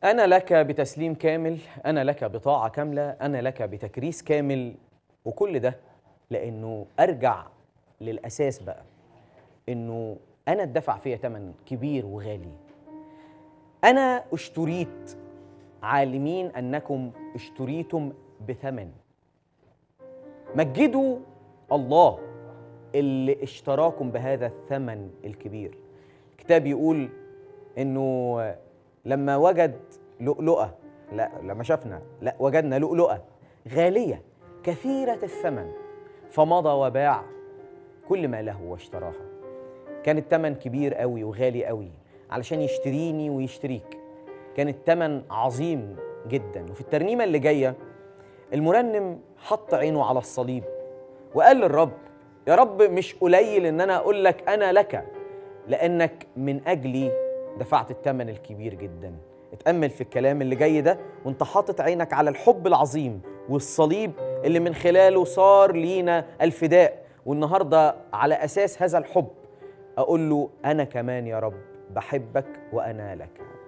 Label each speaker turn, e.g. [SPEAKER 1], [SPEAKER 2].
[SPEAKER 1] أنا لك بتسليم كامل أنا لك بطاعة كاملة أنا لك بتكريس كامل وكل ده لأنه أرجع للأساس بقى إنه أنا اتدفع فيا ثمن كبير وغالي أنا اشتريت عالمين أنكم اشتريتم بثمن مجدوا الله اللي اشتراكم بهذا الثمن الكبير الكتاب يقول انه لما وجد لؤلؤه لا لما شفنا لا وجدنا لؤلؤه غاليه كثيره الثمن فمضى وباع كل ما له واشتراها كان الثمن كبير قوي وغالي قوي علشان يشتريني ويشتريك كان الثمن عظيم جدا وفي الترنيمه اللي جايه المرنم حط عينه على الصليب وقال للرب يا رب مش قليل ان انا اقول لك انا لك لانك من اجلي دفعت الثمن الكبير جدا اتامل في الكلام اللي جاي ده وانت حاطط عينك على الحب العظيم والصليب اللي من خلاله صار لينا الفداء والنهارده على اساس هذا الحب اقول له انا كمان يا رب بحبك وانا لك